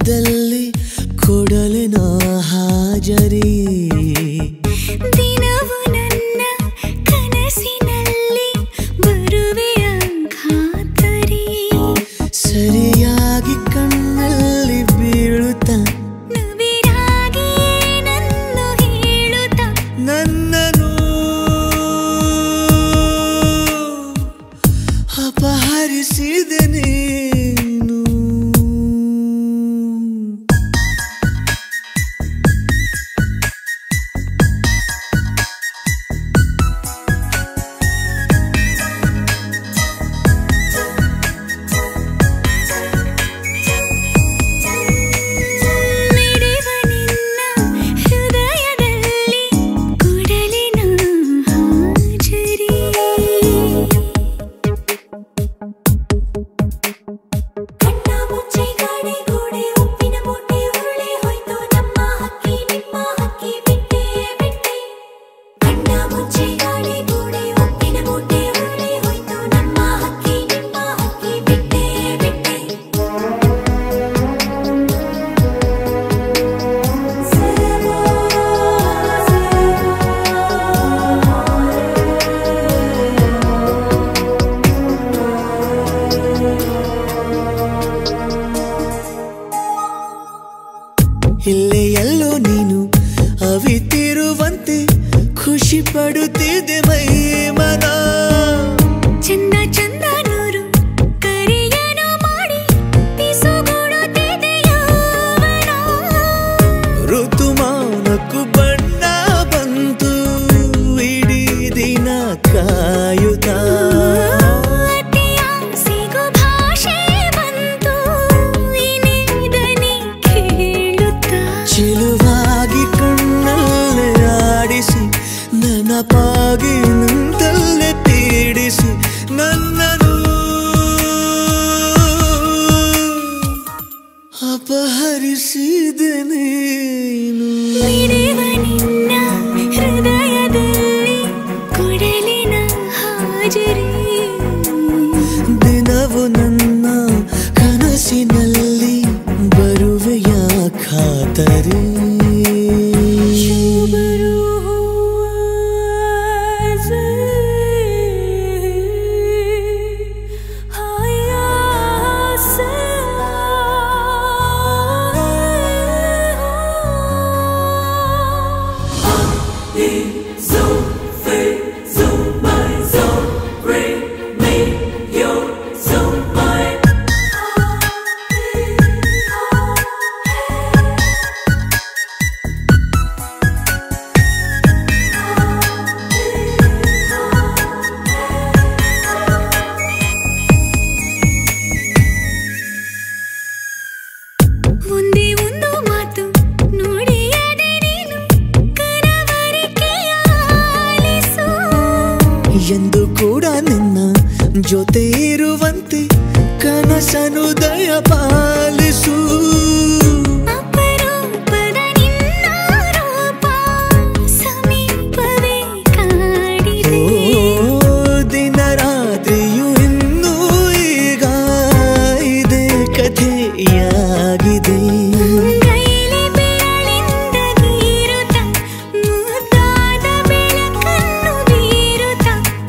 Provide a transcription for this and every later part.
ಹೃದಯದಲ್ಲಿ ಕೊಡಲಿನ ಹಾಜರಿ ದಿನವು ನನ್ನ ಕನಸಿನಲ್ಲಿ ಬರುವೆಯ ಖಾತರಿ ಸರಿಯಾಗಿ ಕಣ್ಣಲ್ಲಿ ಬೀಳುತ್ತ ನವಿರಾಗಿ ನನ್ನು ಹೇಳುತ್ತ ನನ್ನನು ಅಪಹರಿಸಿದೆ ನೀನು ಮಿಡಿವ ನಿನ್ನ ಹೃದಯದಲ್ಲಿ ಕೊಡಲಿನ ಹಾಜರಿ ಕಣ್ಣ ಮುಚ್ಚಿ ಗಾಡಿ ಗೋಡೆ ಉಪ್ಪಿನ ಮೂಟೆ ಉರುಳಿ ಹೋಯ್ತು ನಮ್ಮ ಹಕ್ಕಿ ನಿಮ್ಮ ಹಕ್ಕಿ ಬಿಟ್ಟೆ ಬಿಟ್ಟೆ ಕಣ್ಣ ಮುಚ್ಚಿ ಗಾಡಿ ಗೋಡೆ ಉಪ್ಪಿನ ಮೂಟೆ ಉರುಳಿ ಹೋಯ್ತು ನಮ್ಮ ಹಕ್ಕಿ ನಿಮ್ಮ ಹಕ್ಕಿ ಬಿಟ್ಟೆ ಬಿಟ್ಟೆ ಇಲ್ಲೇ ಎಲ್ಲೋ ನೀನು ಅವಿತಿರುವಂತೆ ಖುಷಿ ಪಡುತ್ತಿದೆ ಮೈ ಮನ ಚಂದ ಚಂದ ನೂರು ಕರೆಯನು ಮಾಡಿ ಪಿಸುಗುಡುತ್ತಿದೆ ಯೌವನ. ಋತುಮಾನಕ್ಕೂ ಬಣ್ಣ ಬಂತು ಇಡೀ ದಿನ ಕಾಯುತ್ತ ಅತಿಯ ಸಿಗು ಭಾಷೆ ಬಂತು ಇನಿದನಿ ಕೇಳುತ್ತಾ ಚೆಲುವಾಗಿ ಕಣ್ಣಲ್ಲೇ ಆಡಿಸಿ ನೆನಪಾಗಿ ನಿಂತಲ್ಲೇ ಪೀಡಿಸಿ ನನ್ನನು ಅಪಹರಿಸಿದೆ ನೀನು ಮಿಡಿವ ನಿನ್ನ ಹೃದಯದಲ್ಲಿ ಕೊಡಲಿನ ಹಾಜರಿ ದಿನವು ನನ್ನ ಕನಸಿನಲ್ಲಿ ಬರುವೆಯ ಖಾತರಿ ಒಂದೇ ಒಂದು ಮಾತು ನುಡಿಯದೆ ನೀನು ಕನವರಿಕೆಯ ಆಲಿಸು ಎಂದು ಕೂಡ ನಿನ್ನ ಜೊತೆ ಇರುವಂತೆ ಕನಸನು ದಯ ಪಾಲಿಸು ಅಪರೂಪದ ನಿನ್ನ ರೂಪ ಸಮೀಪವೇ ಕಾಡಿದೆ ಓ ದಿನ ರಾತ್ರಿಯು ಇನ್ನೂ ಈಗ ಇದೇ ಕಥೆಯಾಗಿದೆ ಕೈಲಿ ಬೆರಳಿಂದ ಗೀರುತ್ತ ಮುದ್ದಾದ ಬೆಳಕನ್ನು ಬೀರುತ್ತ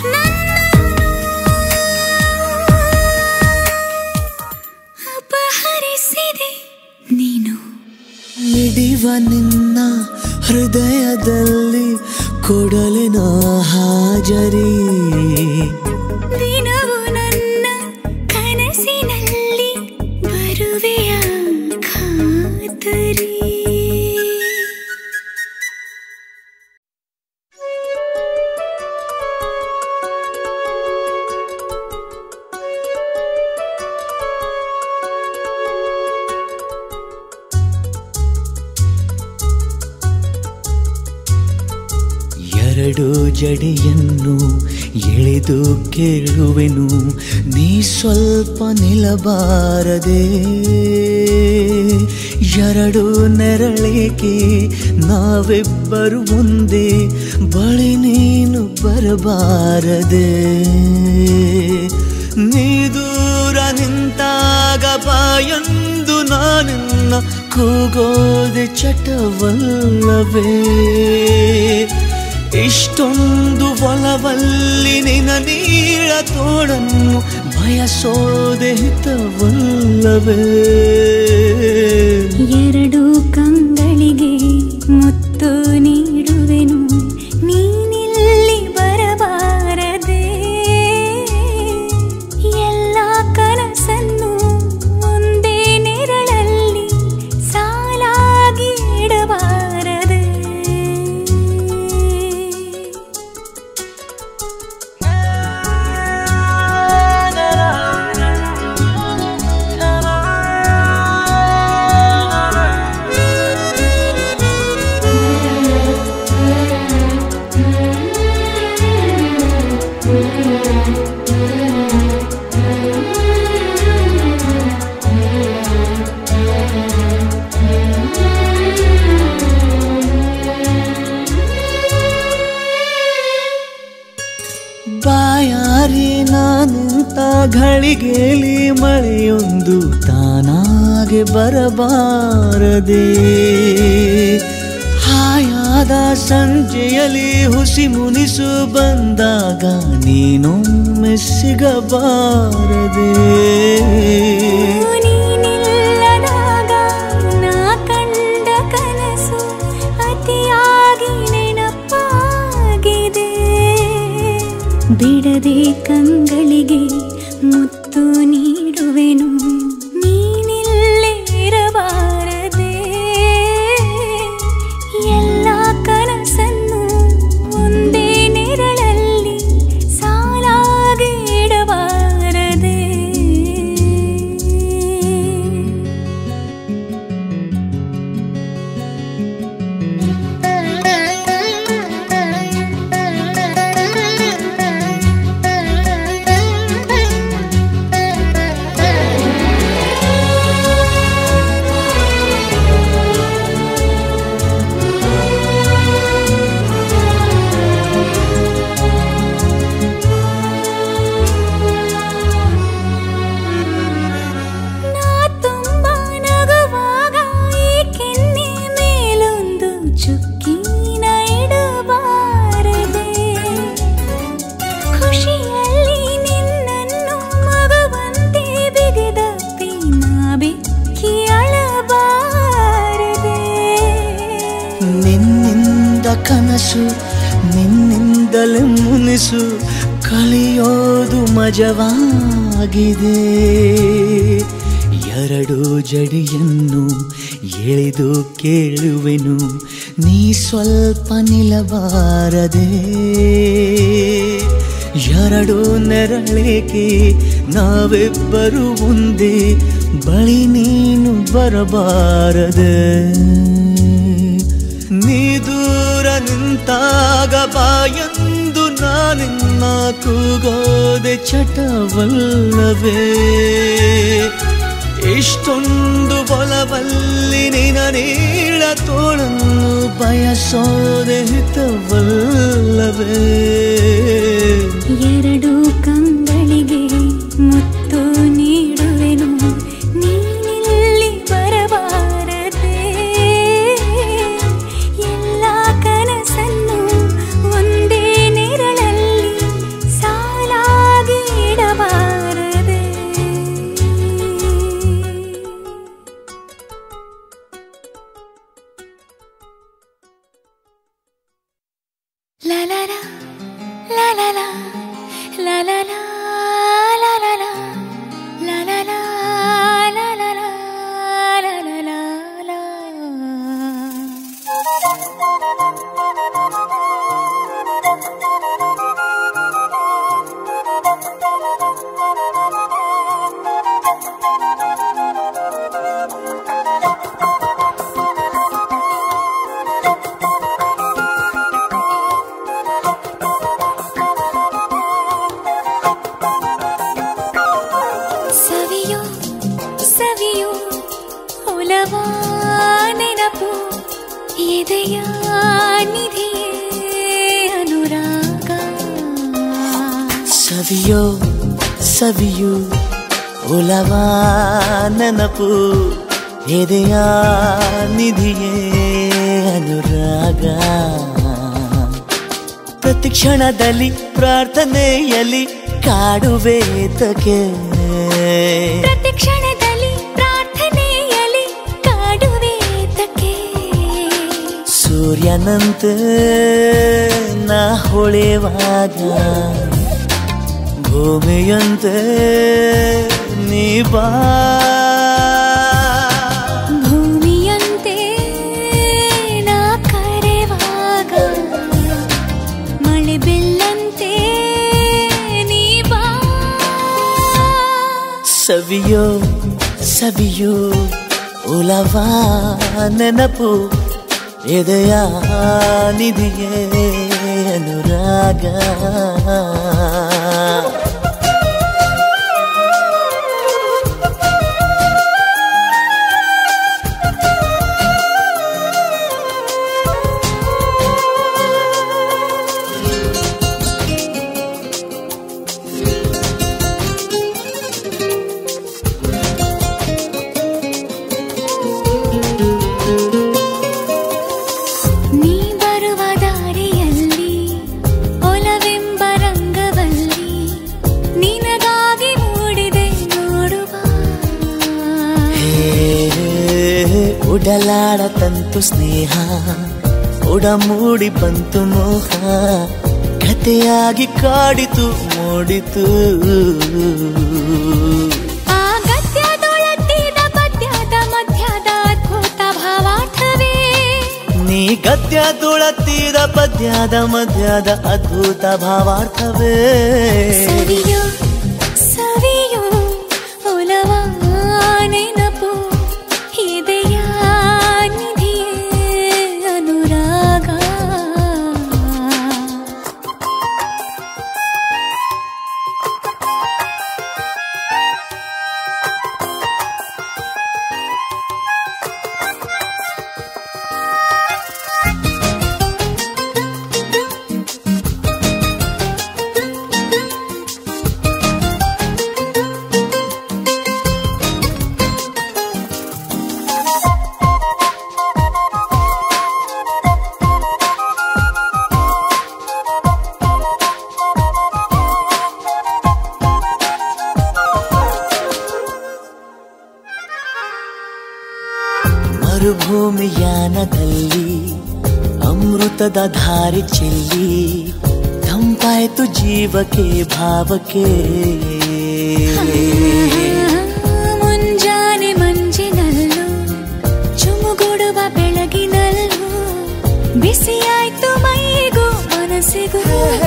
ಅಪಹರಿಸಿದೆ ನೀನು ಮಿಡಿವ ನಿನ್ನ ಹೃದಯದಲ್ಲಿ ಕೊಡಲಿನ ಹಾಜರಿ ದಿನವು ನನ್ನ ಕನಸಿನಲ್ಲಿ ಬರುವೆಯ ಖಾತರಿ ಎರಡು ಜಡಿಯನ್ನು ಎಳೆದು ಕೇಳುವೆನು ನೀ ಸ್ವಲ್ಪ ನಿಲ್ಲಬಾರದೆ ಎರಡು ನೆರಳೇಕೆ ನಾವಿಬ್ಬರು ಒಂದೇ ಬಳಿ ನೀನು ಬರಬಾರದೆ ನೀ ದೂರ ನಿಂತಾಗ ಬಾಯೊಂದು ನಾನಿನ್ನ ನಿನ್ನ ಕೂಗೋದೆ ಚಟವಲ್ಲವೇ ಇಷ್ಟೊಂದು ಒಲವಲ್ಲಿ ನಿನ್ನ ನೀಳ ತೋಡನ್ನು ಬಯಸೋದೆ ಹಿತವಲ್ಲವೇ ಎರಡು ಕಂಗಳಿಗೆ ಮುತ್ತು ನೀಡುವೆನು ನೀನಿಲ್ಲಿ ಬರಬಾರದೆ ಎಲ್ಲ ಕನಸನ್ನು ಒಂದೇ ನೆರಳಲ್ಲಿ ಸಾಲಾಗಿ ಇಡಬಾರದೆ ಬಾಯಾರಿ ನಾನಿಂತ ಘಳಿಗೆಲಿ ಮಳೆಯೊಂದು ತಾನಾಗೆ ಬರಬಾರದೆ ಹಾಯಾದ ಸಂಜೆಯಲ್ಲಿ ಹುಸಿ ಮುನಿಸು ಬಂದಾಗ ನೀನೊಮ್ಮೆ ಸಿಗಬಾರದೆ ನೀನಿಲ್ಲದಾಗ ನಾ ಕಂಡ ಕನಸು ಅತಿಯಾಗಿ ನೆನಪಾಗಿದೆ ಬಿಡದೆ ಕಂಗಳಿಗೆ ಮುತ್ತು ನೀಡುವೆನು ನೀನಿಲ್ಲೇ ಇರಬಾರದೆ ಎಲ್ಲ ಕನಸನ್ನು ಒಂದೇ ನೆರಳಲ್ಲಿ ಸಾಲಾಗಿ ಇಡಬಾರದೆ ನಾ ತುಂಬಾ ನಗುವಾಗ ಈ ಕೆನ್ನೆ ಮೇಲೊಂದು ಚುಕ್ಕಿನ ಇಡಬಾರದೆ ಖುಷಿಯಲ್ಲಿ ನಿನ್ನನ್ನು ಮಗುವಂತೆ ಬಿಗಿದಪ್ಪಿ ನಾ ಬೆಕ್ಕಿ ಅಳಬಾರದೆ ನಿನ್ನಿಂದ ಕನಸು ನಿನ್ನಿಂದಲೇ ಮುನಿಸು ಕಲಿಯೋದು ಮಜವಾಗಿದೆ ಎರಡು ಜಡಿಯನ್ನು ಎಳೆದು ಕೇಳುವೆನು ನೀ ಸ್ವಲ್ಪ ನಿಲ್ಲಬಾರದೆ ಎರಡು ನೆರಳೇಕೆ ನಾವಿಬ್ಬರು ಒಂದೇ ಬಳಿ ನೀನು ಬರಬಾರದೆ ನೀ ದೂರ ನಿಂತಾಗ ಬಾಯಂದು ನಾನಿನ್ನ ಕೂಗೋದೆ ಚಟವಲ್ಲವೇ ಇಷ್ಟೊಂದು ಬಲವಲ್ಲಿ ನಿನ ನೀಳ ತೋಳನ್ನು ಬಯಸೋದೆ ಹಿತವಲ್ಲವೇ ಎರಡು ಕಂಗಳಿಗೆ ಮುತ್ತು ನೀಡುವೆನು ನೀನಿಲ್ಲಿ ಬರಬಾರದೆ ಎಲ್ಲ ಕನಸನ್ನು ಒಂದೇ ನೆರಳಲ್ಲಿ ಸಾಲಾಗಿ ಇಡಬಾರದೆ La la la, la la la, la la la, la la la, la la la, la la la, la la la la. ಸವಿಯೋ ಸವಿಯೋ ಒಲವ ನೆನಪು ಎದೆಯ ನಿಧಿಯೇ ಅನುರಾಗ ಸವಿಯೋ ಸವಿಯು ಒಲವ ನೆನಪು ಎದೆಯ ನಿಧಿಯೇ ಅನುರಾಗ ಪ್ರತಿ ಕ್ಷಣದಲ್ಲಿ ಪ್ರಾರ್ಥನೆಯಲ್ಲಿ ಕಾಡುವೇತಕ್ಕೆ ಪ್ರತಿ ಕ್ಷಣದಲ್ಲಿ ಪ್ರಾರ್ಥನೆಯಲ್ಲಿ ಕಾಡುವೇತಕ್ಕೆ ಸೂರ್ಯನಂತೆ ನಾ ಹೊಳೆವಾಗ ಭೂಮಿಯಂತೆ ನೀ ಬಾ ಭೂಮಿಯಂತೆ ನಾ ಕರೆವಾಗ ಮಳೆ ಬೆಲ್ಲಂತೆ ನೀ ಬಾ ಸವಿಯೋ ಸವಿಯೋ ಉಲವ ನೆನಪು ಎದೆಯ ನಿಧಿಯೇ ಅನುರಾಗ ನೀ ಬರುವ ದಾರಿಯಲ್ಲಿ ಒಲವೆಂಬ ರಂಗವಲ್ಲಿ ನಿನಗಾಗಿ ಮೂಡಿದೆ ನೋಡುವ ಹೇ ಉಡಲಾಡ ತಂತು ಸ್ನೇಹ ಉಡಮೂಡಿ ಬಂತು ಮೋಹ ಕಥೆಯಾಗಿ ಕಾಡಿತು ಮೂಡಿತು ಆ ಗದ್ಯದೊಳತ್ತಿದ ಪದ್ಯದ ಮಧ್ಯದ ಅದ್ಭುತ ಭಾವಾರ್ಥವೇ ನೀ ಗದ್ಯ ತುಳತ್ತಿದ ಪದ್ಯದ ಮಧ್ಯದ ಅದ್ಭುತ ಭಾವಾರ್ಥವೇ ಸವಿಯೋ ಸವಿಯೋ ಒಲವ ನೆನಪು ಎದೆಯ ನಿಧಿಯೇ ಅನುರಾಗ ಮರುಭೂಮಿಯಾನದಲ್ಲಿ ಅಮೃತದ ಧಾರೆ ಚೆಲ್ಲಿ ತಂಪಾಯ್ತು ಜೀವಕ್ಕೆ ಭಾವಕ್ಕೆ ಮುಂಜಾನೆ ಮಂಜಿನಲ್ಲೂ ಚುಮುಗುಡುವ ಬೆಳಗಿನಲ್ಲೂ ಬಿಸಿಯಾಯ್ತು ಮೈಗೂ ಮನಸ್ಸಿಗೂ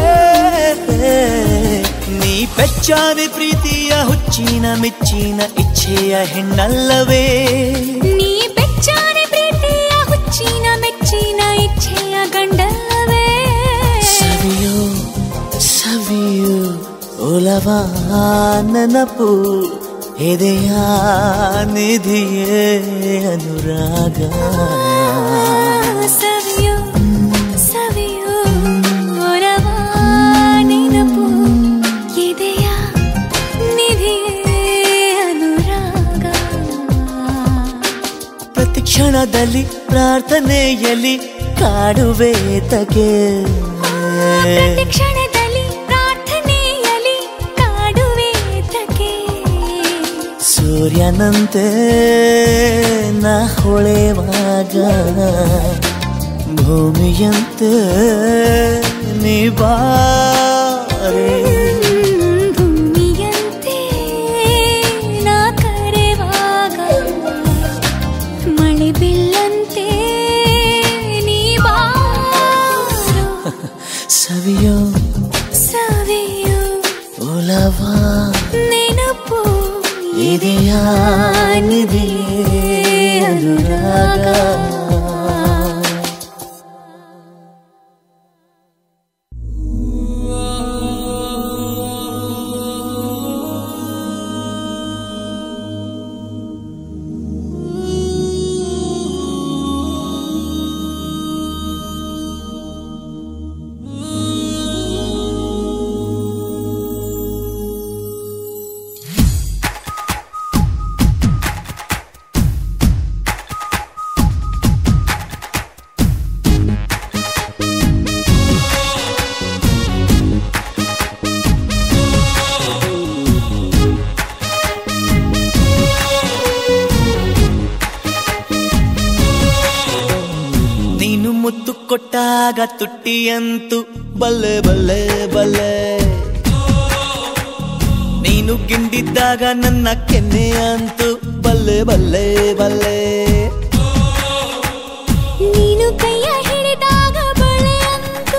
ನೀ ಬೆಚ್ಚಾದೆ ಪ್ರೀತಿಯ ಹುಚ್ಚಿನ ಮೆಚ್ಚಿನ ಇಚ್ಛೆಯ ಹೆಣ್ಣಲ್ಲವೇ ನೀ ಬೆಚ್ಚಾನೆ ಪ್ರೀತಿಯ ಹುಚ್ಚಿನ ಮೆಚ್ಚಿನ ಇಚ್ಛೆಯ ಗಂಡಲ್ಲವೇ ಸವಿಯೋ ಸವಿಯೋ ಒಲವ ನೆನಪು ಎದೆಯ ನಿಧಿಯೇ ಅನುರಾಗ ಸವಿಯೋ ಸವಿಯೋ ಒಲವ ನೆನಪು ಎದೆಯ ನಿಧಿಯೇ ಅನುರಾಗ ಪ್ರತಿ ಕ್ಷಣದಲ್ಲಿ ಪ್ರಾರ್ಥನೆಯಲ್ಲಿ ಕಾಡುವೆ ತಗೆ ಪ್ರತಿ ಕ್ಷಣದಲ್ಲಿ ಪ್ರಾರ್ಥನೆಯಲ್ಲಿ ಕಾಡುವೆ ತಗೆ ಸೂರ್ಯನಂತೆ ನಾ ಹೊಳೆವಾಗ ಭೂಮಿಯಂತೆ ನೀ ಬಾರೆ ಭೂಮಿಯಂತೆ ನಾ ಕರೆವಾಗ ಮಳೆ ಬಿಲ್ಲಂತೆ ನೀ ಬಾರೋ ಸವಿಯೋ ಸವಿಯೋ ಒಲವ ನೆನಪು ಇದೆಯ ನಿಧಿಯೇ ಅನುರಾಗ ಕೊಟ್ಟಾಗ ತುಟ್ಟಿಯಂತು ಬಲ್ಲೆ ಬಲ್ಲೆ ಬಲ್ಲೆ ನೀನು ಗಿಂಡಿದ್ದಾಗ ನನ್ನ ಕೆನ್ನೆ ಅಂತು ಬಲ್ಲೆ ಬಲ್ಲೆ ಬಲ್ಲೆ ನೀನು ಕೈಯ ಹಿಡಿದಾಗ ಬಳೆ ಅಂತು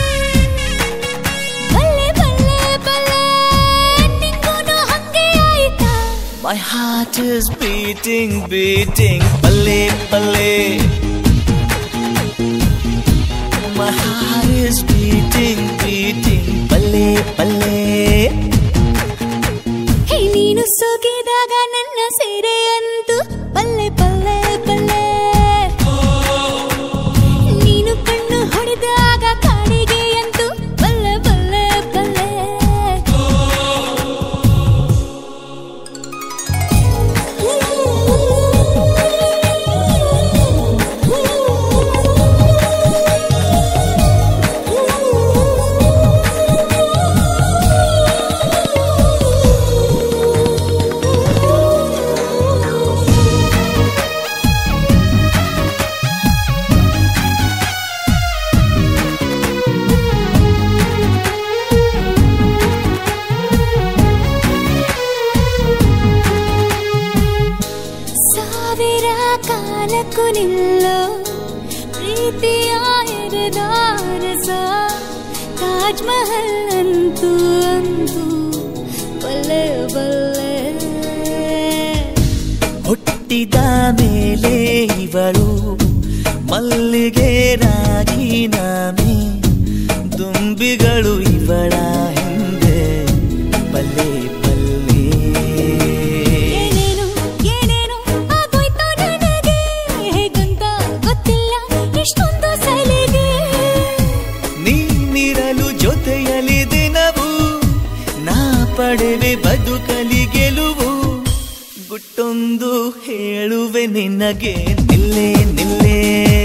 ಬಲ್ಲೆ ಬಲ್ಲೆ ಬಲ್ಲೆ ನಿಂಗೂನು ಹಂಗೆ ಆಯ್ತಾ My heart is beating, beating, ಬಲ್ಲೆ ಬಲ್ಲೆ My heart is beating, beating, ಬಲ್ಲೆ ಬಲ್ಲೆ ಹೇ ನೀನು ಸೋಕಿದಾಗ ನನ್ನ ಸೀರೆ ಅಂತು ಬಲ್ಲೆ ಬಲ್ಲೆ ಬಲ್ಲೆ ನೀನು ಕಣ್ಣು ಹೊಡೆದಾಗ ಕಾಡಿಗೆ ಅಂತು ಬಲ್ಲೆ ಬಲ್ಲೆ ಬಲ್ಲೆ ಸಾವಿರ ಕಾಲಕ್ಕೂ ನಿಲ್ಲೋ ಪ್ರೀತಿಯ ಎರೆದಾರಸ ತಾಜ್ ಮಹಲ್ ಅಂತೂ ಅಂತೂ ಬಲ್ಲೆ ಬಲ್ಲೆ ಹುಟ್ಟಿದ ಮೇಲೆ ಇವಳು ಮಲ್ಲಿಗೆ ರಾಜೀನಾಮೆ ದುಂಬಿಗಳು ಇವಳ ಹಿಂದೆ ಬಲ್ಲೆ ಬಲ್ಲೆ ಏನೇನು ಏನೇನು ಆಗೋಯ್ತು ನನಗೆ ಹೇಗಂತ ಗೊತ್ತಿಲ್ಲ ಇಷ್ಟೊಂದು ಸಲಿಗೆ ನೀನಿರಲು ಜೊತೆಯಲ್ಲಿ ದಿನವು ನಾ ಪಡೆವೆ ಬದುಕಲಿ ಗೆಲುವು ಗುಟ್ಟೊಂದು ಹೇಳುವೆ ನಿನಗೆ ನಿಲ್ಲೆ ನಿಲ್ಲೆ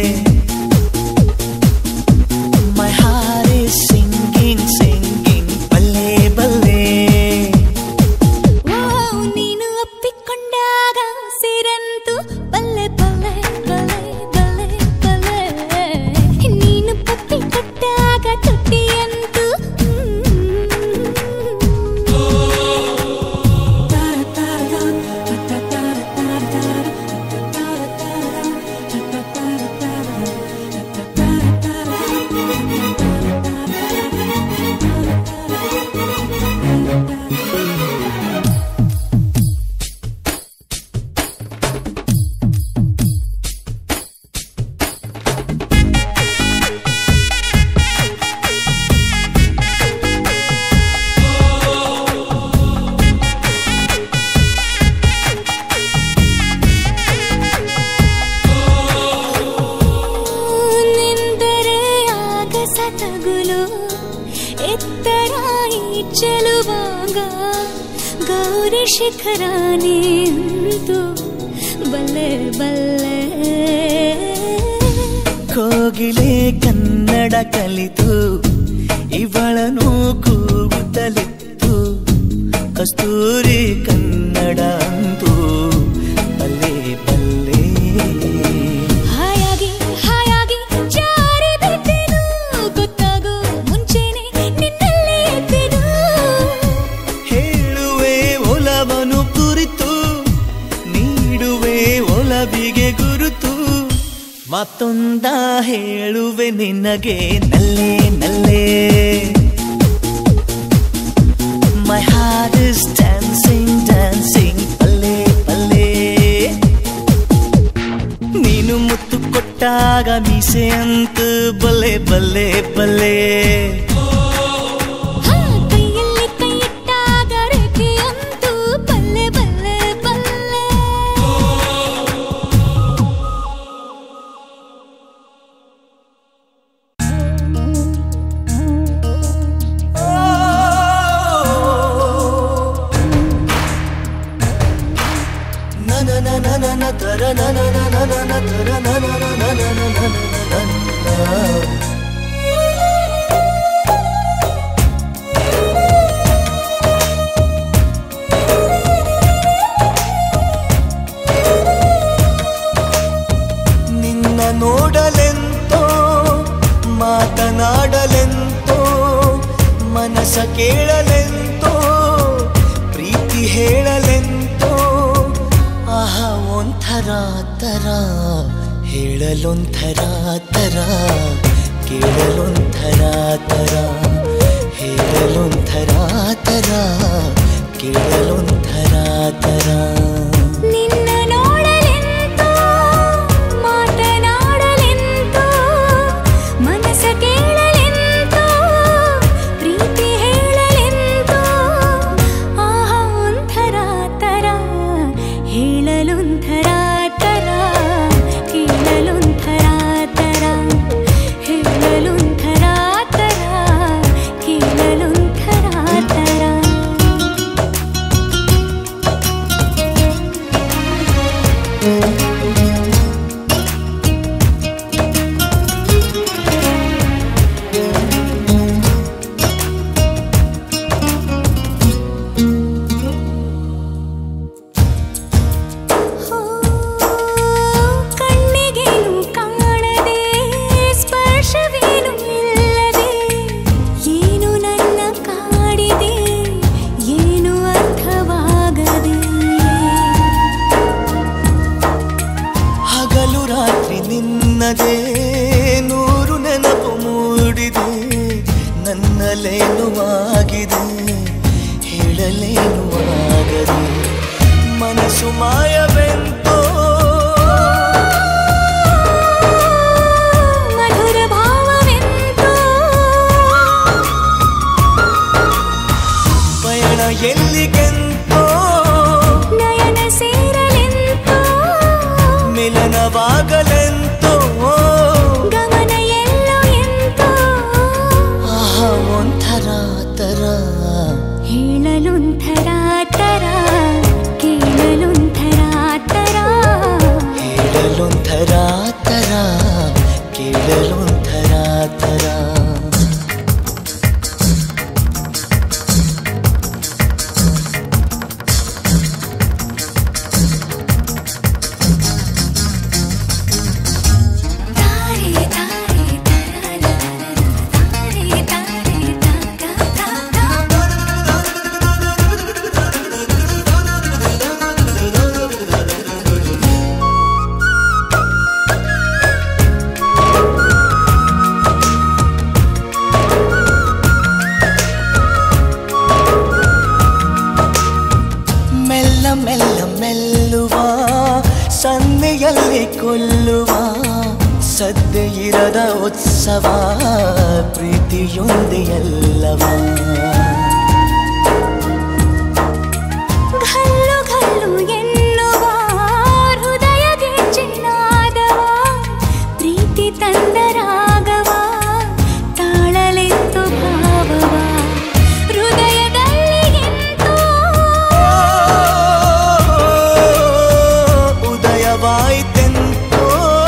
My heart is singing, singing, ಬಲ್ಲೆ ಬಲ್ಲೆ ಓ ನೀನು ಅಪ್ಪಿಕೊಂಡಾಗ ಸಿರಂತು ಬಲ್ಲೆ ಬಲ್ಲೆ ಬಲ್ಲೆ ಬಲ್ಲೆ ಬಲ್ಲೆ ನೀನು ಪಪ್ಪಿ ಕೊಟ್ಟಾಗ ತುಟ್ಟಿಯಂತು ನಿಂದರೆ ಆಗ ಸತಗುಲು ಎತ್ತರ ಈ ಚೆಲುವಾಗ ಗೌರಿ ಶಿಖರಾನೇ ಅಂತು ಬಲ್ಲೆ ಬಲ್ಲೆ ಕೋಗಿಲೆ ಕನ್ನಡ ಕಲಿತು ಇವಳನು ಕೂಗುತ್ತಲಿತ್ತು ಕಸ್ತೂರಿ ಕನ್ನಡ ಅಂತೂ ಬಲ್ಲೆ ಬಲ್ಲೆ ಹಾಯಾಗಿ ಹಾಯಾಗಿ ಜಾರಿ ಬಿದ್ದೆನು ಗೊತ್ತಾಗೋ ಮುಂಚೆನೆ ನಿನ್ನಲ್ಲೇ ಎದ್ದೆನು ಹೇಳುವೆ ಒಲವನು ಕುರಿತು ನೀಡುವೆ ಒಲವಿಗೆ ಗುರುತು ಮತ್ತೊಂದ ಹೇಳುವೆ ನಿನಗೆ ನಲ್ಲೆ ನಲ್ಲೆ My heart is dancing, dancing, ಪಲ್ಲೆ ಪಲ್ಲೆ ನೀನು ಮುತ್ತು ಕೊಟ್ಟಾಗ ಮೀಸೆ ಅಂತ ಬಲ್ಲೆ ಬಲ್ಲೆ ಬಲ್ಲೆ ಹಾ ಕೈಯಲ್ಲಿ ಕೈ ಇಟ್ಟಾಗ ರೇಖೆಯಂತೂ ಬಲ್ಲೆ ಬಲ್ಲೆ ಬಲ್ಲೆ na na na na na na ta ra na na na na na na ta ra na na na na na na na na na na ನಿನ್ನ ನೋಡಲೆಂತೋ ಮನಸ ಕೇಳಲೆಂತೋ ಪ್ರೀತಿ ಹೇಳಲೆಂತೋ ಆಹ ಒಂಥರ ತರ ಹೇಳಲೊಂಥರ ತರ ಕೇಳಲೊಂಥರ ತರ ಹೇಳಲೊಂಥರ ತರ ಕೇಳಲೊಂಥರ ತರ ನಿನ್ನ ನೋಡಲೆಂತೋ ಮಾತನಾಡಲೆಂತೋ ಮನಸ ಕೇಳಲೆಂತೋ ಪ್ರೀತಿ ಹೇಳಲೆಂತೋ ಆಹ ಒಂಥರ ತರ ಹೇಳಲೊಂಥರ ತರ ಕೇಳಲೊಂಥರ ತರ ಹೇಳಲೊಂಥರ ತರ ಕೇಳಲೊಂಥರ ತರ ಕಣ್ಣಿಗೇನು ಕಾಣದೆ ಸ್ಪರ್ಶವೇನು ಇಲ್ಲದೆ ಏನು ನನ್ನ ಕಾಡಿದೆ ಏನು ಅರ್ಥವಾಗದೆ ಹಗಲು ರಾತ್ರಿ ನಿನ್ನದೇ ನೂರು ನೆನಪು ಮೂಡಿದೆ ನನ್ನಲ್ಲೇನು ಆಗಿದೆ ಹೇಳಲೇನು ಆಗದೆ ಮನಸ್ಸು ಮಾಯವೆಂತೋ ಮಧುರ ಭಾವವೆಂತೋ ಪಯಣ ಎಲ್ಲಿಗೆಂತೋ ನಯನ ಸೇರಲೆಂತೋ ಮಿಲನವಾಗಲೆಂತೋ ಗಮನ ಎಲ್ಲೋ ಎಂತೋ ಆಹ ಒಂಥರ ತರ ಹೇಳಲೊಂಥರ ತರ ಕೇಳಲೊಂಥರ ತರ ಹೇಳಲೊಂಥರ ತರ ಕೇಳಲೊಂಥರ ತರ ತಾರೆ ತಾರೆ ತರ ತಾರೆ ತಾರೆ ತಾ ಮೆಲ್ಲ ಮೆಲ್ಲ ಮೆಲ್ಲುವ ಸನ್ನೆಯಲ್ಲಿ ಕೊಲ್ಲುವ ಸದ್ದೆ ಇರದ ಉತ್ಸವ ಪ್ರೀತಿಯೊಂದೆ ಎಲ್ಲವ ಘಲ್ಲು ಘಲ್ಲು ಎನ್ನುವ ಹೃದಯಗೆ ಚಿನ್ನಾದವ ಪ್ರೀತಿ ತಂದ ರಾಗವ ತಾಳಲೆಂತು ಭಾವವ ಹೃದಯದಲ್ಲಿ ಎಂತೋ ಉದಯವಾಯಿತೆಂತೋ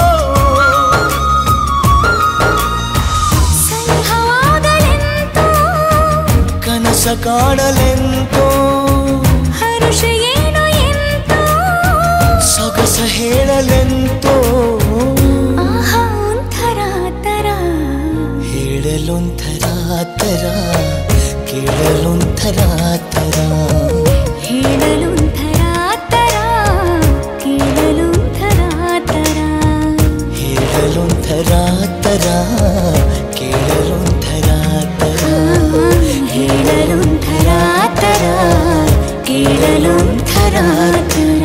ಸನಿಹವಾಗಲೆಂತೋ ಕನಸ ಕಾಣಲೆಂತೋ ಹರುಷ ಏನು ಎಂತೋ ಸೊಗಸ ಹೇಳಲೆಂತೋ ಆಹಾ ಒಂಥರ ತರ ಹೇಳಲೊಂಥರ ತರ ಕೇಳಲೊಂಥರ ತರ ಹೇಳಲೊಂಥರ ತರ ಕೇಳಲೊಂಥರ ತರ ಹೇಳಲೊಂಥರ ತರ ಕೇಳಲೊಂಥರ ತರ ಹೇಳಲೊಂಥರ ತರ ಕೇಳಲೊಂಥರ ತರ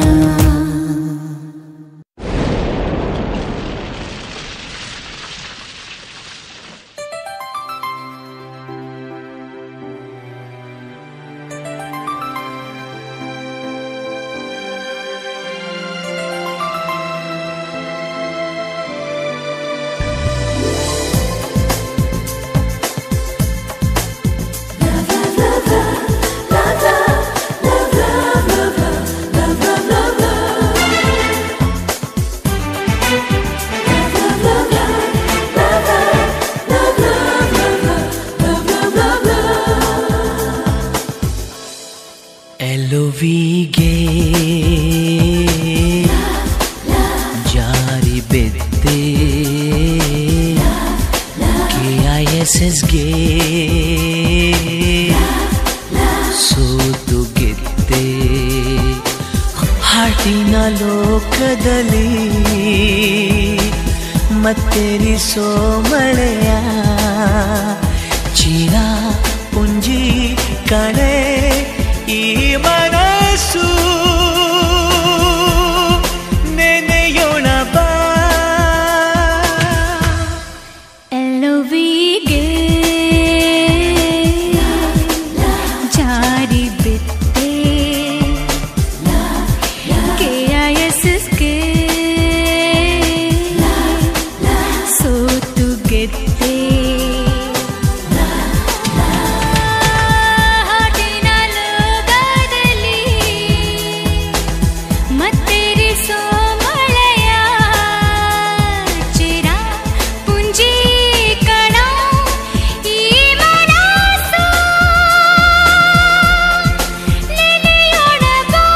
ಎಲುವಿಗೆ ಜಾರಿ ಬೆದ್ದೆ ಕೆ ಐ ಎಸ್ ಎಸ್ಗೆ ಮುಖದಲ್ಲಿ ಮತ್ತೆರಿಸೋ ಮಳೆಯ ಚೀರ ಪುಂಜಿ ಕಣೆ ಈ ಮನಸ್ಸು ನೆನೆಯೋಣ ಬಾ ಎಲುವಿಗೆ ಜಾರಿ ಬಿತ್ತೆ ಕೆಐಎಸ್ಎಸ್ಗೆ ಸೋತು ಗೆದ್ದೆ ಹಾಡಿನ ಲೋಕದಲ್ಲಿ ಮತ್ತೆರಿಸೋ ಮಳೆಯ ಚಿರ ಪುಂಜಿ ಕಣ ಈ ಮನಸ್ಸು ನೆನೆಯೋಣ ಬಾ.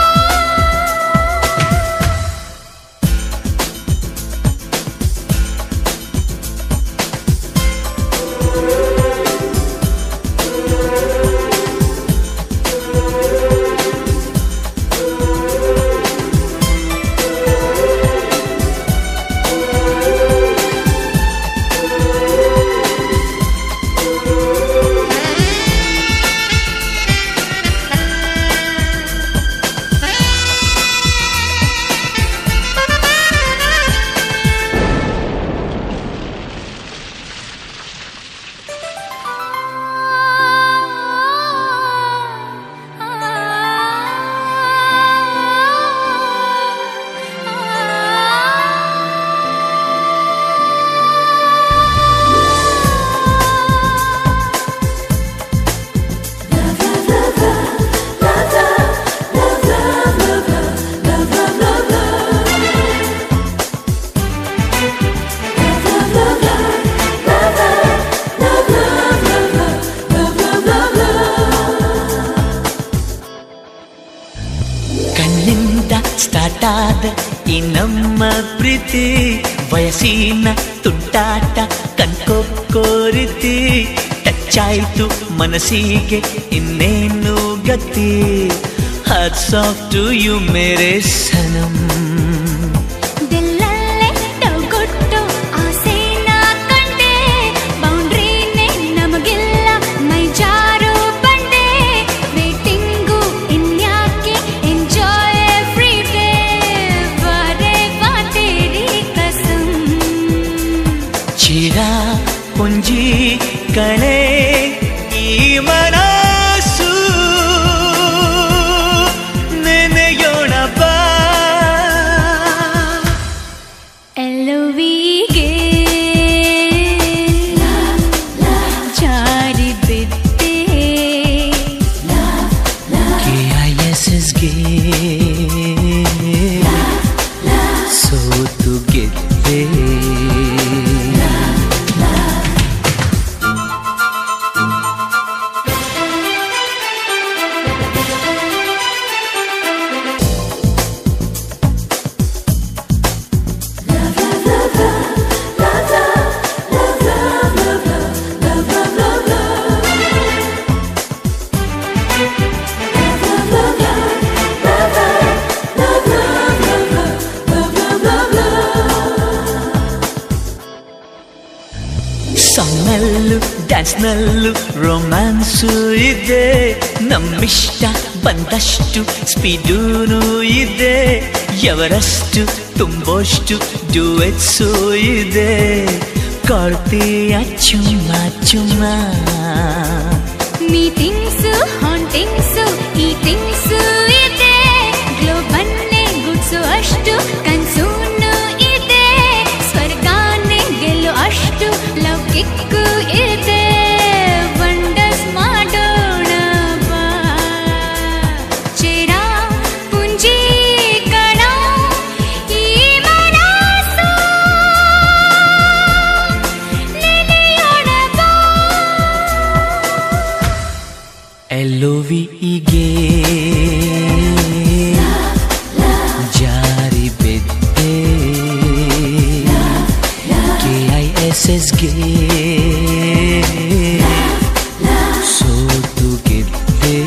ಕಣ್ಣಿಂದ ಸ್ಟಾರ್ಟ್ ಆದ ಈ ನಮ್ಮ ಪ್ರೀತಿ ವಯಸ್ಸಿನ ತುಂಟಾಟ ಕಣ್ಕೊಕ್ಕೋರಿತಿ ಟಚ್ ಆಯ್ತು ಮನಸ್ಸಿಗೆ ಇನ್ನೇನು ಗತಿ ಹ್ಯಾಟ್ಸ್ ಆಫ್ ಟು ಯು ಮೇರೆ ಸನಂ ದಿಲ್ಲಲ್ಲೇ ಡೌಗೊಟ್ಟು ಆಸೆನ ಕಂಡೆ ಬೌಂಡ್ರಿನೇ ನಮಗಿಲ್ಲ ಮೈ ಜಾರು ಬಂಡೆ ವೇಟಿಂಗು ಇನ್ಯಾಕೆ ಎಂಜಾಯ್ ಎವ್ರಿ ಡೇ ಬಾರೆ ಬಾ ತೇರಿ ಕಸಂ ಚಿರ ಪುಂಜಿ ಕಳೆ ಈ ಮನಸ್ಸು ನೆನೆಯೋಣ ಬಾ ಎಲುವಿಗೆ ಜಾರಿ ಬಿದ್ದೆ ಕೆ-ಐ-ಎಸ್-ಎಸ್-ಗೆ ಸೋತು ಗೆದ್ದೆ ಸಾಂಗ್ನಲ್ಲೂ ಡ್ಯಾನ್ಸ್ನಲ್ಲೂ ರೊಮ್ಯಾನ್ಸು ಇದೆ ನಮ್ಮಿಷ್ಟ ಬಂದಷ್ಟು ಸ್ಪೀಡೂನು ಇದೆ ಎವರಷ್ಟು ತುಂಬೋಷ್ಟು ಡುವೆಟ್ಸು ಇದೆ ಕೊಡ್ತೀಯ ಚುಮ್ಮ ಚುಮ್ಮ ಮೀಟಿಂಗ್ಸು ಹಾಂಟಿಂಗ್ಸು ಈಟಿಂಗ್ಸು ಇದೆ ಗ್ಲೋಬನ್ನೇ ಗುಡ್ಸು ಅಷ್ಟು ಕನ್ಸೂನು ಇದೆ ಸ್ವರ್ಗಾನೇ ಗೆಲ್ಲು ಅಷ್ಟು ಲವ್ ಕಿಕ್ಕು ಇದೆ ವಂಡರ್ಸ್ ಮಾಡೋಣ ಬಾ ಚಿರ ಪುಂಜಿ ಕಣ ಈ ಮನಸ್ಸು ನೆನೆಯೋಣ ಬಾ ಎಲ್ಲೋವಿಗೆ ಜಾರಿ ಬಿದ್ದೆ ಕೆ ಐ ಎಸ್ ಎಸ್ಗೆ ಸೋತು ಗೆದ್ದೆ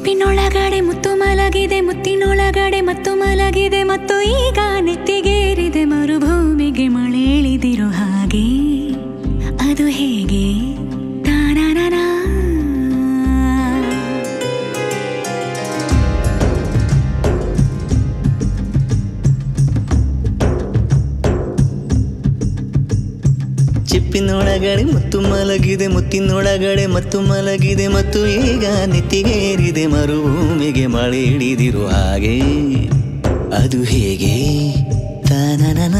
ಚಿಪ್ಪಿನೊಳಗಡೆ ಮುತ್ತು ಮಲಗಿದೆ ಮುತ್ತಿನೊಳಗಡೆ ಮತ್ತು ಮಲಗಿದೆ ಮತ್ತು ಈಗ ನೆತ್ತಿಗೇರಿದೆ ಮರುಭೂಮಿಗೆ ಮಳೆ ಇಳಿದಿರೋ ಹಾಗೆ ಅದು ಹೇಗೆ ತಾನಾನಾನಾ. ಚಿಪ್ಪಿನೊಳಗಡೆ ಮುತ್ತು ಮಲಗಿದೆ ಮುತ್ತಿನೊಳಗಡೆ ಮತ್ತು ಮಲಗಿದೆ ಮತ್ತು ಈಗ ನೆತ್ತಿಗೇರಿದೆ ಮರುಭೂಮಿಗೆ ಮಳೆ ಹಿಡಿದಿರು ಹಾಗೆ ಅದು ಹೇಗೆ ತಾನನನ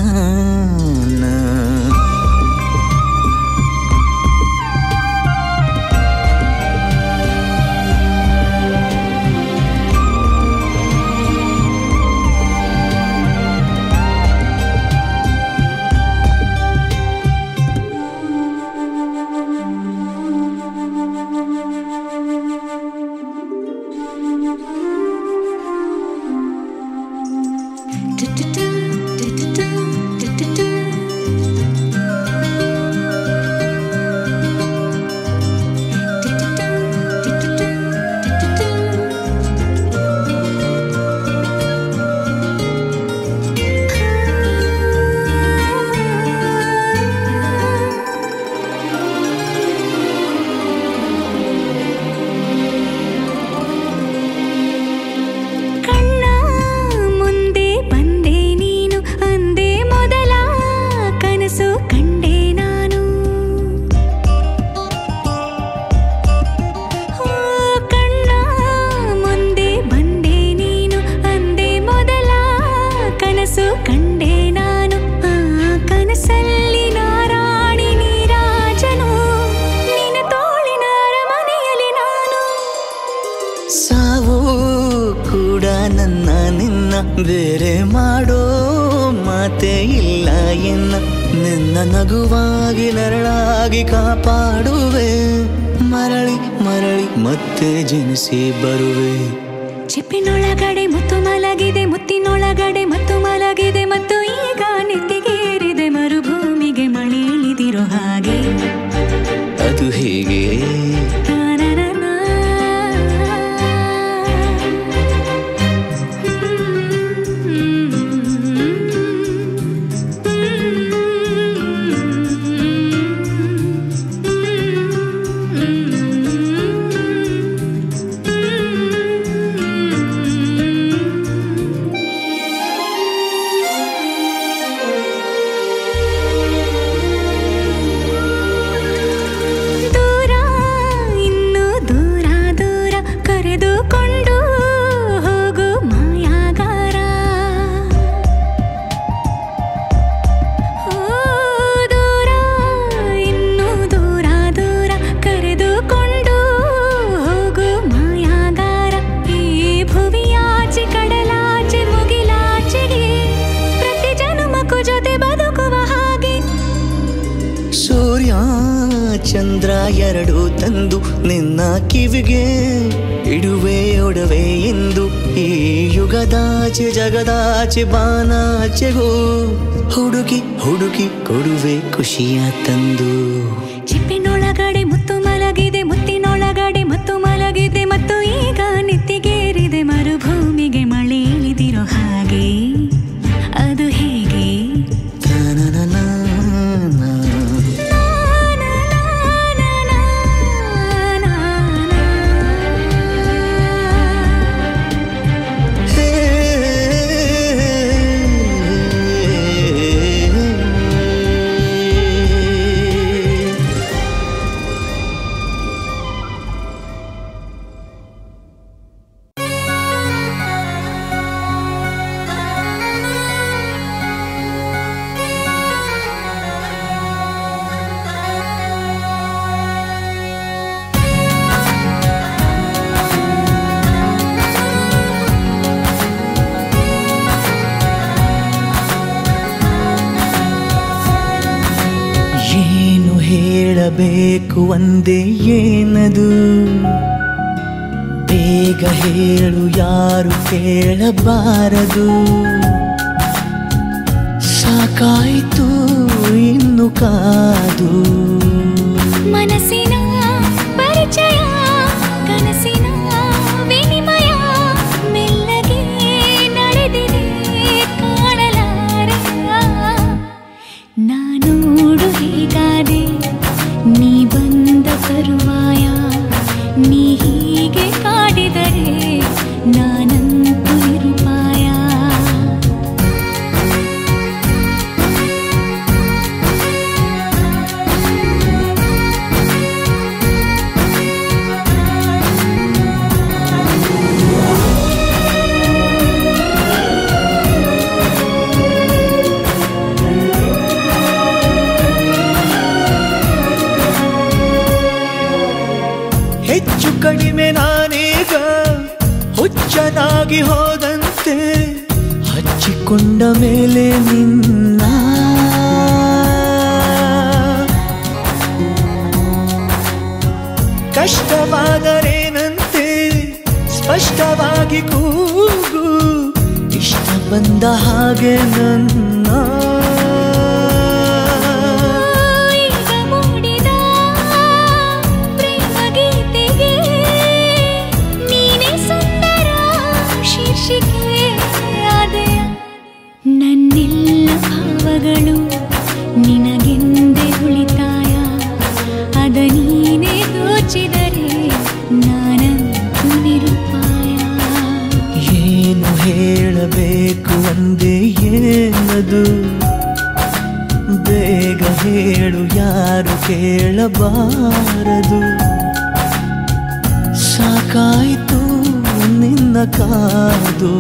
ಡು-ಡು-ಡು, ಡು-ಡು-ಡು, ಡು-ಡು-ಡು. ಡು-ಡು-ಡು, ಡು-ಡು-ಡು, ಡು-ಡು-ಡು. ಕಣ್ಣ ಮುಂದೆ ಬಂದೆ ನೀನು ಅಂದೆ ಮೊದಲ ಕನಸು ಕಂಡೆ ನಾನು ಓ, ಕಣ್ಣ ಮುಂದೆ ಬಂದೆ ನೀನು ಅಂದೆ ಮೊದಲ ಕನಸು ಕಂಡೆ ನಾನು ಆ ಕನಸಲ್ಲಿ ನಾರಾಣಿ ನೀರಾಜನು ನಿನ್ನ ತೋಳಿನ ಅರಮನೆಯಲ್ಲಿ ನಾನು ಸಾವು ಕೂಡ ನನ್ನ ನಿನ್ನ ಬೇರೆ ಮಾಡೋ ಮಾತೆ ಇಲ್ಲ ಎನ್ನ ನಿನ್ನ ನಗುವಾಗಿ ನರಳಾಗಿ ಕಾಪಾಡುವೆ ಮರಳಿ ಮರಳಿ ಮತ್ತೆ ಜನಿಸಿ ಬರುವೆ ಚಿಪ್ಪಿನೊಳಗಡೆ ಮುತ್ತು ಮಲಗಿದೆ ಮುತ್ತಿನೊಳಗಡೆ ಮತ್ತು ಮಲಗಿದೆ ಮತ್ತು ಈಗ ನೆತ್ತಿಗೇರಿದೆ ಮರುಭೂಮಿಗೆ ಮಳೆ ಇಳಿದಿರೋ ಹಾಗೆ ಅದು ಹೇಗೆ ತಾನನನಾ. ದೂರ ಇನ್ನು ದೂರ ದೂರ ಕರೆದುಕೊಂಡು ಹೋಗು ಮಾಯಾಗಾರ ಓ ದೂರ ಇನ್ನು ದೂರ ದೂರ ಕರೆದುಕೊಂಡು ಹೋಗು ಮಾಯಾಗಾರ ಈ ಭುವಿಯಾಚೆ ಕಡಲಾಚೆ ಮುಗಿಲಾಚೆಗೆ ಪ್ರತಿ ಜನುಮಕ್ಕೂ ಜೊತೆ ಬದುಕುವ ಹಾಗೆ ಸೂರ್ಯ ಚಂದ್ರ ಎರಡು ತಂದು ನಿನ್ನ ಕಿವಿಗೆ ಇಡುವೆ ಒಡವೆ ಎಂದು ಈ ಯುಗದಾಚೆ ಜಗದಾಚೆ ಬಾನಾಚೆಗೂ ಹುಡುಕಿ ಹುಡುಕಿ ಕೊಡುವೆ ಖುಷಿಯ ತಂದು ಚಿಪ್ಪಿನೊಳಗಡೆ ಮುತ್ತು ಮಲಗಿದೆ ಮುತ್ತಿನೊಳಗಡೆ ಮತ್ತು ಮಲಗಿದೆ ಮತ್ತು ಈಗ ನೆತ್ತಿಗೇರಿದೆ ಮರುಭೂಮಿಗೆ ಮಳೆ ಇಳಿದಿರೋ ಹಾಗೆ ಅದು ಹೇಗೆ ತನನನ. ಹೇ. ಏನು ಹೇಳಬೇಕು ಒಂದೇ ಏನದು ಬೇಗ ಹೇಳು ಯಾರು ಕೇಳಬಾರದು ಸಾಕಾಯಿತು ಇನ್ನು ಕಾದು ಮನಸ್ಸಿನ ಪರಿಚಯ ಕನಸಿನ ವಿನಿಮಯ ಕಡಿಮೆ ನಾನೀಗ ಹುಚ್ಚನಾಗಿ ಹೋದಂತೆ ಹಚ್ಚಿಕೊಂಡ ಮೇಲೆ ನಿನ್ನ ಕಷ್ಟವಾದರೇನಂತೆ ಸ್ಪಷ್ಟವಾಗಿ ಕೂಗು ಇಷ್ಟ ಬಂದ ಹಾಗೆ ನನ್ನ ಈಗ ಮೂಡಿದ ಪ್ರೇಮ ಗೀತೆಗೆ ನೀನೇ ಸುಂದರ ಶೀರ್ಷಿಕೆ ಆದೆಯ ನನ್ನೆಲ್ಲ ಭಾವಗಳು ನಿನಗೆಂದೇ ಉಳಿತಾಯ ಅದ ನೀನೇ ದೋಚಿದರೆ ನಾನಂತೂ ನಿರುಪಾಯ ಏನು ಹೇಳಬೇಕು ಅಂದೆ ಏನದು ಬೇಗ ಹೇಳು ಯಾರು ಕೇಳಬಾರದು ಸಾಕಾಯಿತು ನಿನ್ನ ಕಾದು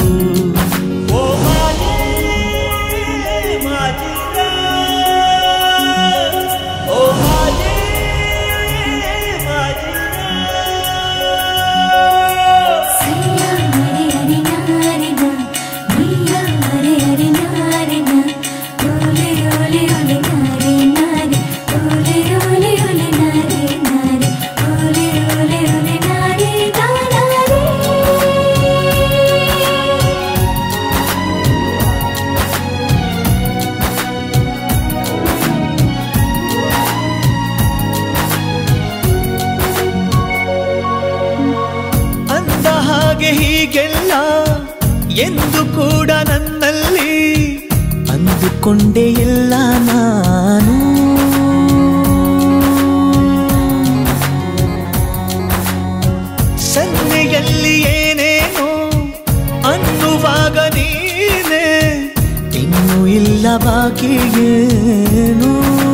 ಸೈಯಾ ಹರೆ ಹರೆ ನಾರಿನ ನೀಯಾ ಹರೆ ಹರೆ ನಾರಿನ ಓಲೆ ಓಲೆ ಓಲೆ ನಾರಿ ನಾರಿ ಓಲೆ ಓಲೆ ಓಲೆ ನಾರಿ ನಾರಿ ಓಲೆ ಓಲೆ ಓಲೆ ನಾರಿ ನಾರಿ ಅಂದ ಹಾಗೆ ಹೀಗೆಲ್ಲ ಎಂದು ಕೂಡ ನನ್ನಲ್ಲಿ ಅಂದುಕೊಂಡೇ ಇಲ್ಲ ನಾನು ಸನ್ನೆಯಲ್ಲಿ ಏನೇನೋ ಅನ್ನುವಾಗ ನೀನೆ ಇನ್ನೂ ಇಲ್ಲ ಬಾಕಿ ಏನು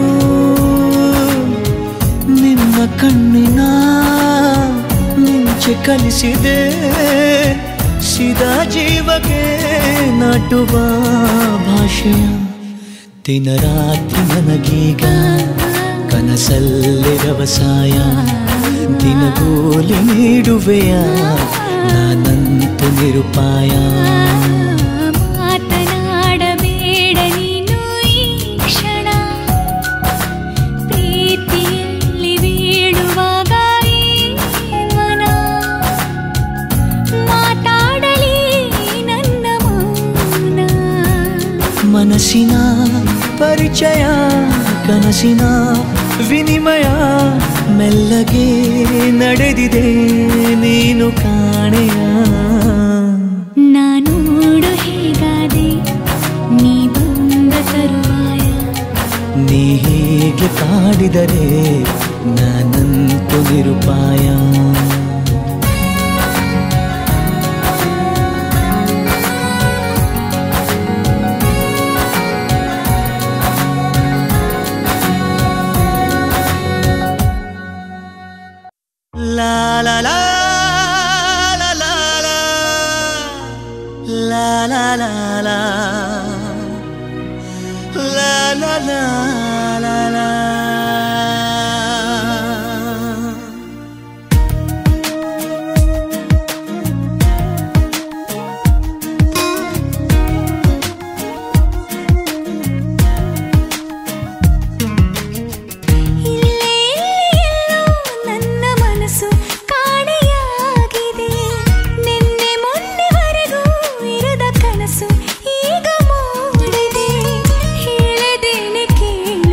ನಿನ್ನ ಕಣ್ಣಿನ ಮಿಂಚೆ ಕಲಿಸಿದೆ ಸಿದಾ ಜೀವಕ್ಕೆ ನಾಟುವ ಭಾಷೆಯ ದಿನ ರಾತ್ರಿ ನನಗೀಗ ಕನಸಲ್ಲಿ ವ್ಯವಸಾಯ ದಿನಗೂಲಿ ನೀಡುವೆಯ ನಾನಂತು ನಿರುಪಾಯ ಮಾತನಾಡಬೇಡ ನೀನು ಈ ಕ್ಷಣ ಪ್ರೀತಿಯಲ್ಲಿ ಬೀಳುವಾಗ ಈ ಮನ ಮಾತಾಡಲಿ ನನ್ನ ಮೌನ ಮನಸ್ಸಿನ ಪರಿಚಯ ಕನಸಿನ ವಿನಿಮಯ ಮೆಲ್ಲಗೆ ನಡೆದಿದೆ ನೀನು ಕಾಣೆಯ ನಾನೋಡು ಹೇಗಾದೆ ನೀ ಬಂದ ತರುವಾಯ ನೀ ಹೀಗೆ ಕಾಡಿದರೆ ನಾನಂತು ನಿರುಪಾಯ ಲಾ ಲಾ ಲಾ ಲಾ ಲಾ ಲಾ ಲಾ ಲಾ ಲಾ ಲಾ La la la la la ಇಲ್ಲೇ ಎಲ್ಲೋ ನನ್ನ ಮನಸ್ಸು ಕಾಣೆಯಾಗಿದೆ ನಿನ್ನೆ ಮೊನ್ನೆವರೆಗೂ ಇರದ ಕನಸು ಈಗ ಮೂಡಿದೆ ಹೇಳದೇನೆ ಕೇಳು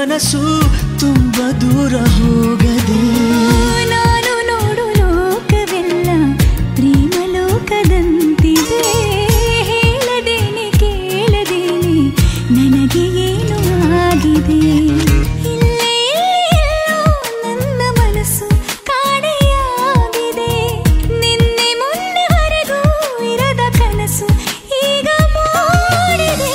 ಕನಸು ತುಂಬ ದೂರ ಹೋಗದೆ ನಾನು ನೋಡು ಲೋಕವೆಲ್ಲ ಪ್ರೇಮ ಲೋಕದಂತಿದೆ ಹೇಳದೇನೆ ಕೇಳದೇನೆ ನನಗೆ ಏನು ಆಗಿದೆ ಇಲ್ಲೇ ಎಲ್ಲೋ ನನ್ನ ಮನಸ್ಸು ಕಾಣೆಯಾಗಿದೆ ನಿನ್ನೆ ಮೊನ್ನೆವರೆಗೂ ಇರದ ಕನಸು ಈಗ ಮೂಡಿದೆ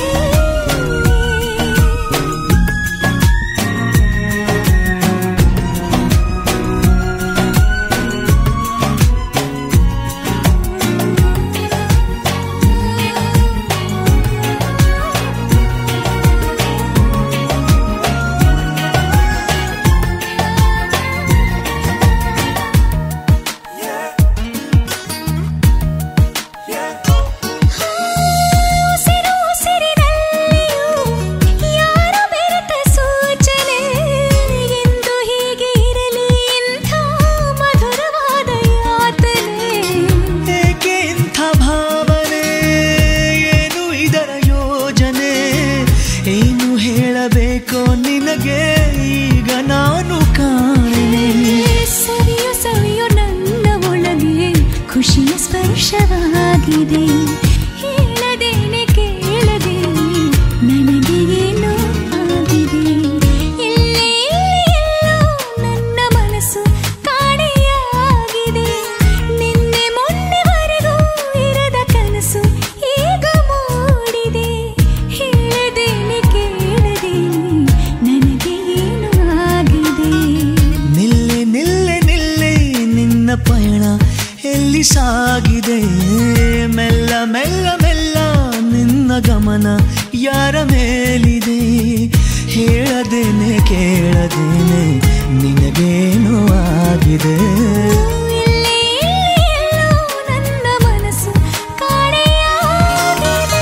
ಉಸಿರು ಉಸಿರಿನಲ್ಲಿಯೂ ಯಾರೋ ಬೆರೆತ ಸೂಚನೆ ಎಂದು ಹೀಗೆ ಇರಲಿ ಇಂಥ ಮಧುರವಾದ ಯಾತನೆ ಏಕೆ ಇಂಥ ಭಾವನೆ ಏನು ಇದರ ಯೋಜನೆ ಏನು ಹೇಳಬೇಕೋ ನಿನಗೆ ಈಗ ನಾನು ಕಾಣೆ ಸವಿಯು ಸವಿಯು ನನ್ನ ಒಳಗೆ ಖುಷಿಯ ಸ್ಪರ್ಶವಾಗಿದೆ ಹೇಳದೇನೆ ಕೇಳದೇನೆ ನನಗೆ ಏನೋ ಆಗಿದೆ ಎಲ್ಲೇ ಎಲ್ಲೋ ನನ್ನ ಮನಸ್ಸು ಕಾಣೆಯಾಗಿದೆ ನಿನ್ನೆ ಮೊನ್ನೆವರೆಗೂ ಇರದ ಕನಸು ಈಗ ಮೂಡಿದೆ ಹೇಳದೇನೆ ಕೇಳದೇನೆ ನನಗೆ ಏನು ಆಗಿದೆ ನಿಲ್ಲೆ ನಿಲ್ಲೆ ನಿಲ್ಲೆ ನಿನ್ನ ಪಯಣ ಎಲ್ಲಿ ಸಾಗಿದೆ ಮೆಲ್ಲ ಮೆಲ್ಲ ಮೆಲ್ಲ ನಿನ್ನ ಗಮನ ಯಾರ ಮೇಲಿದೆ ಹೇಳದೇನೆ ಕೇಳದೇನೆ ನಿನಗೇನು ಆಗಿದೆ ಎಲ್ಲೇ ಎಲ್ಲೋ ನನ್ನ ಮನಸ್ಸು ಕಾಣೆಯಾಗಿದೆ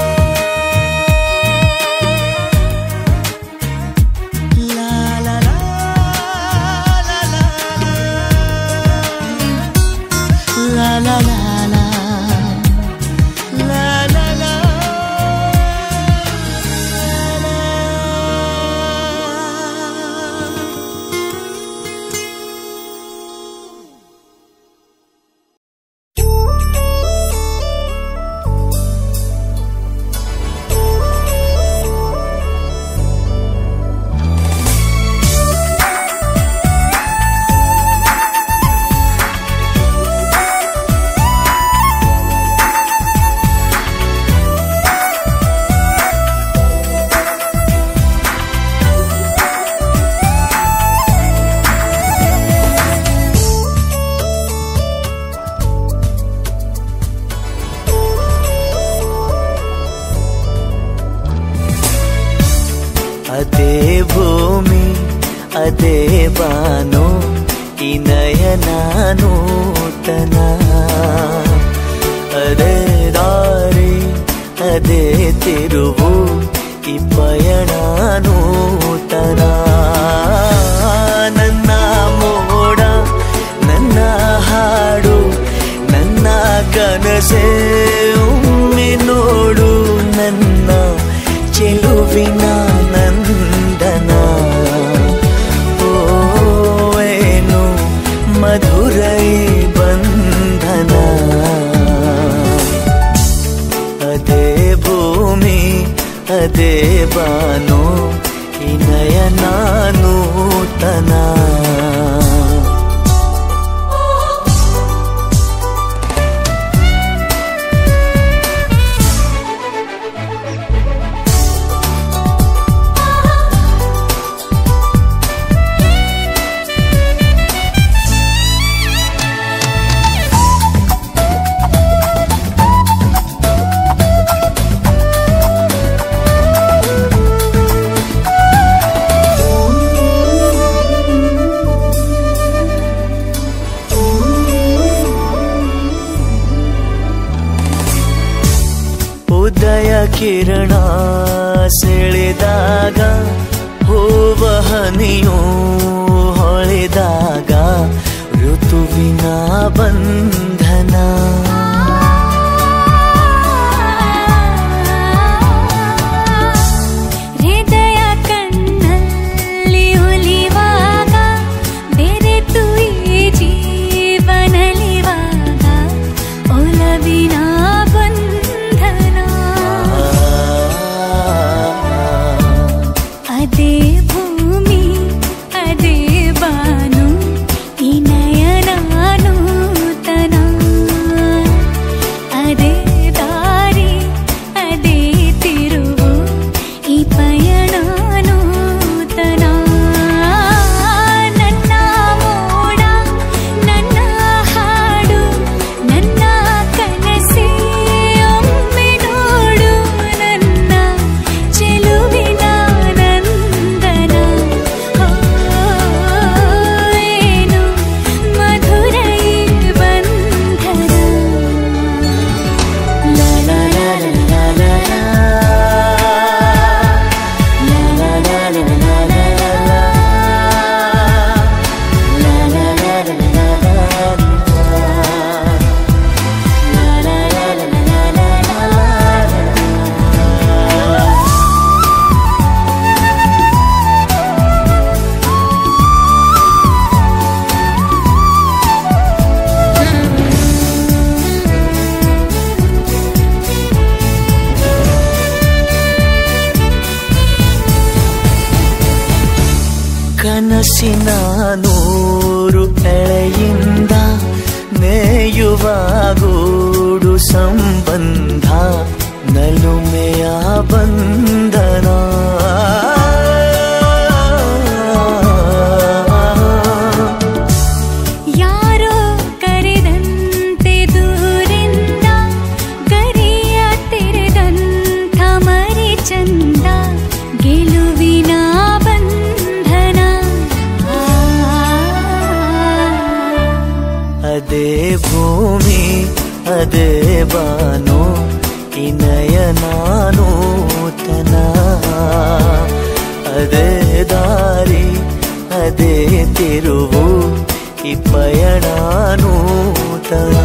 ಲಾ ಲಾ ಲಾ ಲಾ ಲಾ ಲಾ ಲಾ ಲಾ ಲಾ ಲಾ ಲಾ ಲಾ ಅದೇ ಭೂಮಿ ಅದೇ ಬಾನು ಈ ನಯನ ನೂತನ ಅದೇ ದಾರಿ ಅದೇ ತಿರುವು ಈ ಪಯಣ ನೂತನ ನನ್ನ ಮೋಡ ನನ್ನ ಹಾಡು ನನ್ನ ಕನಸೇ ಒಮ್ಮೆ ನೋಡು ನನ್ನ ಚೆಲುವಿನ ನಂದನ ಓ ಏನು ಮಧುರೈ ಬಂಧನ ಅದೇ ಭೂಮಿ ಅದೇ ಬಾನು ಈ ನಯನ ನೂತನ ಉದಯ ಕಿರಣ ಸೆಳೆದಾಗ ಹೂವ ಹನಿಯು ಹೊಳೆದಾಗ ಋತುವಿನ ಬಂಧನ ಹೃದಯ ಕಣ್ಣ ಕನಸಿನ ನೂರು ಎಳೆಯಿಂದ ನೇಯುವ ಗೂಡು ಸಂಬಂಧ ನಲುಮೆಯ ಬಂಧನ ಯಾರೋ ಕರೆದಂತೆ ದೂರಿಂದ ಗರಿಯ ತೆರೆದಂಥ ಮರಿ ಚಂದ ಗೆಲುವಿನ ಬಂಧನ ಅದೇ ಭೂಮಿ ಅದೇ ಬಾನು ಇನಯ ನಾನೂತನ ಅದೇ ದಾರಿ ಅದೇ ತಿರುವು ಈ ಪಯಣ ನೂತನ